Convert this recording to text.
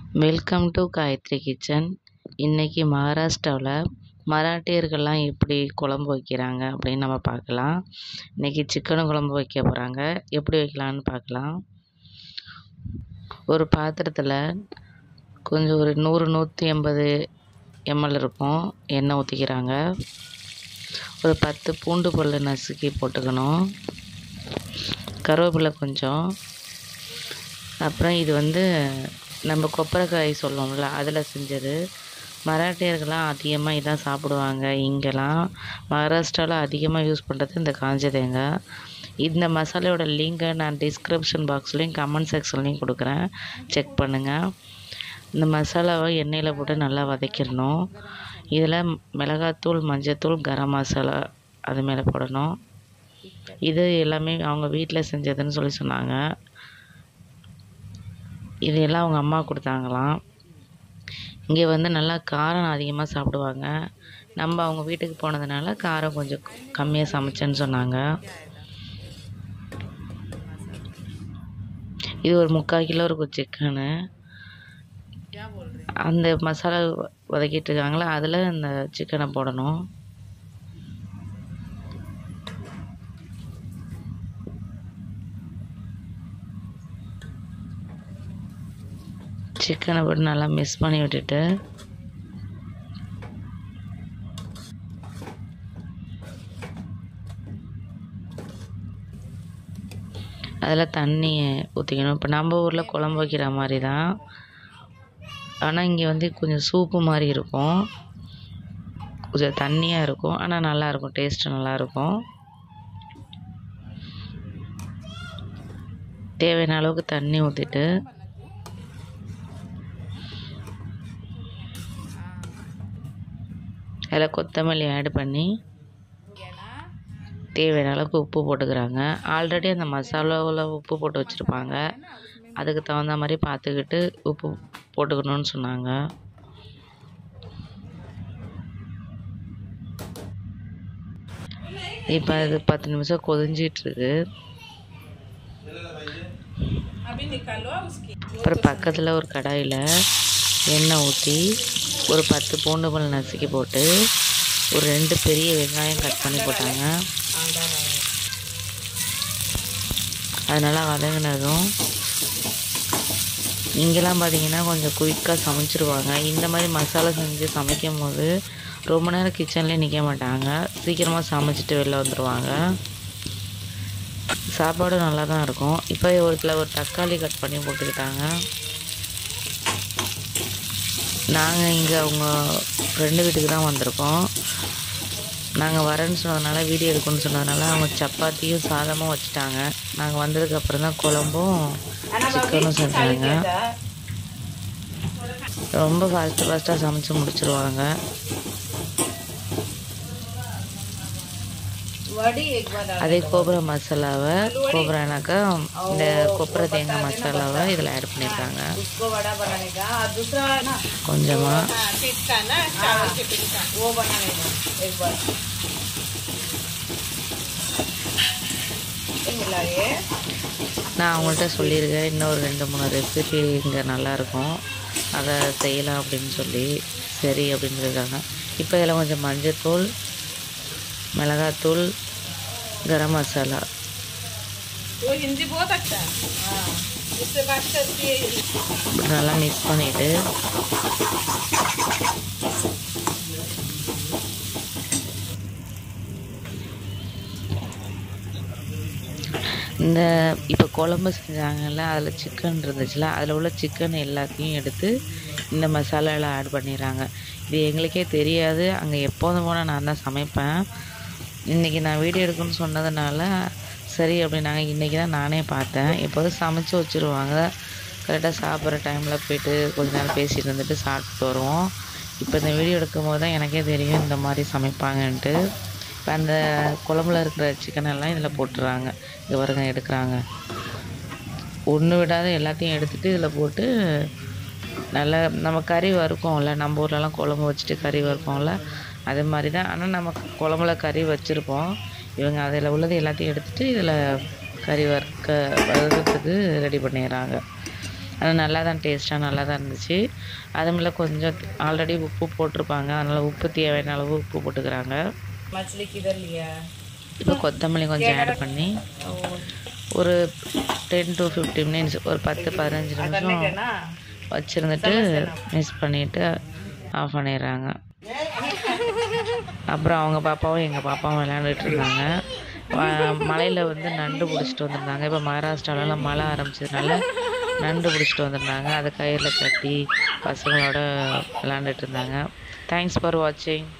welcome to Gayatri kitchen இன்றைக்கி மகாராஷ்டிராவில் மராட்டியர்கள்லாம் எப்படி குழம்பு வைக்கிறாங்க அப்படின்னு நம்ம பார்க்கலாம் இன்றைக்கி சிக்கன் குழம்பு வைக்க போகிறாங்க எப்படி வைக்கலான்னு பார்க்கலாம் ஒரு பாத்திரத்தில் கொஞ்சம் ஒரு நூறு நூற்றி எண்பது எம்எல் இருக்கும் எண்ணெய் ஊற்றிக்கிறாங்க ஒரு பத்து பூண்டு பல் நசுக்கி போட்டுக்கணும் கருவேப்பிலை கொஞ்சம் அப்புறம் இது வந்து நம்ம கொப்பரைக்காய் சொல்லுவோம்ல அதில் செஞ்சது மராட்டியர்கள்லாம் அதிகமாக இதான் சாப்பிடுவாங்க இங்கெல்லாம் மகாராஷ்டிராவில் அதிகமாக யூஸ் பண்ணுறது இந்த காஞ்ச தேங்காய் இந்த மசாலையோட லிங்கை நான் டிஸ்கிரிப்ஷன் பாக்ஸ்லேயும் கமெண்ட் செக்ஷன்லேயும் கொடுக்குறேன் செக் பண்ணுங்கள் இந்த மசாலாவை எண்ணெயில் போட்டு நல்லா வதக்கிடணும் இதில் மிளகாத்தூள் மஞ்சத்தூள் கரம் மசாலா அது மேலே போடணும் இது எல்லாமே அவங்க வீட்டில் செஞ்சதுன்னு சொல்லி சொன்னாங்க இது எல்லாம் அவங்க அம்மா கொடுத்தாங்களாம் இங்கே வந்து நல்லா காரம் அதிகமாக சாப்பிடுவாங்க நம்ம அவங்க வீட்டுக்கு போனதுனால காரம் கொஞ்சம் கம்மியாக சமைச்சேன்னு சொன்னாங்க இது ஒரு முக்கால் கிலோ இருக்கும் சிக்கனு அந்த மசாலா வதக்கிட்டு இருக்காங்களா அதில் இந்த சிக்கனை போடணும் சிக்கனை போட்டு நல்லா மிக்ஸ் பண்ணி விட்டுட்டு அதில் தண்ணி ஊற்றிக்கணும் இப்போ நம்ம ஊரில் குழம்பு வைக்கிற மாதிரி தான் ஆனால் இங்கே வந்து கொஞ்சம் சூப்பு மாதிரி இருக்கும் கொஞ்சம் தண்ணியாக இருக்கும் ஆனால் நல்லாயிருக்கும் டேஸ்ட்டு நல்லாயிருக்கும் தேவையான அளவுக்கு தண்ணி ஊற்றிட்டு அதில் கொத்தமல்லி ஆட் பண்ணி தேவையான அளவுக்கு உப்பு போட்டுக்கிறாங்க ஆல்ரெடி அந்த மசாலாவில் உப்பு போட்டு வச்சுருப்பாங்க அதுக்கு தகுந்த மாதிரி பார்த்துக்கிட்டு உப்பு போட்டுக்கணும்னு சொன்னாங்க இப்போ அது பத்து நிமிஷம் கொதிஞ்சிட்ருக்கு அப்புறம் பக்கத்தில் ஒரு கடாயில் எண்ணெய் ஊற்றி ஒரு பத்து பூண்டு பல் நசுக்கி போட்டு ஒரு ரெண்டு பெரிய வெங்காயம் கட் பண்ணி போட்டாங்க அதனால் வதங்கினதும் இங்கெல்லாம் பார்த்தீங்கன்னா கொஞ்சம் குயிக்காக சமைச்சிருவாங்க இந்த மாதிரி மசாலா செஞ்சு சமைக்கும் போது ரொம்ப நேரம் கிச்சன்லேயே நிற்க மாட்டாங்க சீக்கிரமாக சமைச்சிட்டு வெளில வந்துடுவாங்க சாப்பாடு நல்லா தான் இருக்கும் இப்போ ஒரு கிலோ ஒரு தக்காளி கட் பண்ணி போட்டுக்கிட்டாங்க நாங்கள் இங்கே அவங்க ஃப்ரெண்டு வீட்டுக்கு தான் வந்திருக்கோம் நாங்கள் வரேன்னு சொன்னதுனால வீடியோ எடுக்கணும்னு சொன்னதுனால அவங்க சப்பாத்தியும் சாதமும் வச்சுட்டாங்க நாங்கள் வந்ததுக்கப்புறம் தான் குழம்பும் சிக்கனும் செஞ்சாங்க ரொம்ப ஃபாஸ்ட்டு ஃபாஸ்ட்டாக சமைச்சு முடிச்சிருவாங்க அதே கோபுர மசாலாவை கோபுரானாக்கா இந்த கொப்பரை தேங்காய் மசாலாவை இதில் ஆட் பண்ணியிருக்காங்க கொஞ்சமாக நான் அவங்கள்ட்ட சொல்லியிருக்கேன் இன்னொரு ரெண்டு மூணு ரெசிபி இங்கே நல்லாயிருக்கும் அதை செய்யலாம் அப்படின்னு சொல்லி சரி அப்படின்னு இருக்காங்க இப்போ இதில் கொஞ்சம் மஞ்சத்தூள் மிளகாத்தூள் गरम मसाला நல்லா மிக்ஸ் பண்ணிட்டு இந்த இப்போ குழம்பு செஞ்சாங்கல்ல அதில் சிக்கன் இருந்துச்சுல அதில் உள்ள சிக்கன் எல்லாத்தையும் எடுத்து இந்த மசாலாவில் ஆட் பண்ணிடுறாங்க இது எங்களுக்கே தெரியாது அங்கே எப்போதும் போனால் நான் தான் சமைப்பேன் இன்றைக்கி நான் வீடியோ எடுக்கணும்னு சொன்னதுனால சரி அப்படின்னாங்க இன்றைக்கி தான் நானே பார்த்தேன் எப்போதும் சமைச்சு வச்சுருவாங்க கரெக்டாக சாப்பிட்ற டைமில் போய்ட்டு கொஞ்ச நேரம் பேசிகிட்டு இருந்துட்டு சாப்பிட்டு வருவோம் இப்போ இந்த வீடியோ எடுக்கும் போது தான் எனக்கே தெரியும் இந்த மாதிரி சமைப்பாங்கன்ட்டு இப்போ அந்த குழம்புல இருக்கிற சிக்கன் எல்லாம் இதில் போட்டுறாங்க இது பாருங்க எடுக்கிறாங்க ஒன்று விடாத எல்லாத்தையும் எடுத்துகிட்டு இதில் போட்டு நல்லா நம்ம கறி வறுப்போம்ல நம்ம ஊர்லலாம் குழம்பு வச்சுட்டு கறி வறுப்போம்ல அது மாதிரி தான் ஆனால் நம்ம குழம்புல கறி வச்சுருப்போம் இவங்க அதில் உள்ளது எல்லாத்தையும் எடுத்துகிட்டு இதில் கறி வறுக்க வறுக்கிறதுக்கு ரெடி பண்ணிடுறாங்க ஆனால் நல்லா தான் டேஸ்ட்டாக நல்லா தான் இருந்துச்சு அது மேலே கொஞ்சம் ஆல்ரெடி உப்பு போட்டிருப்பாங்க அதனால் உப்பு தேவையான அளவு உப்பு போட்டுக்கிறாங்க मछली किधर लिया இப்போ கொத்தமல்லி கொஞ்சம் ஆட் பண்ணி ஒரு டென் டு ஃபிஃப்டீன் மினிட்ஸ் ஒரு பத்து பதினஞ்சு நிமிஷம் ना வச்சுருந்துட்டு மிக்ஸ் பண்ணிவிட்டு ஆஃப் பண்ணிடுறாங்க அப்புறம் அவங்க பாப்பாவும் எங்கள் பாப்பாவும் விளையாண்டுட்டு இருந்தாங்க மலையில் வந்து நண்டு பிடிச்சிட்டு வந்திருந்தாங்க இப்போ மகாராஷ்டிராலலாம் மழை ஆரம்பிச்சதுனால நண்டு பிடிச்சிட்டு வந்திருந்தாங்க அதை கயிறில் கட்டி பசங்களோட விளாண்டுட்டு இருந்தாங்க தேங்க்ஸ் ஃபார் வாட்சிங்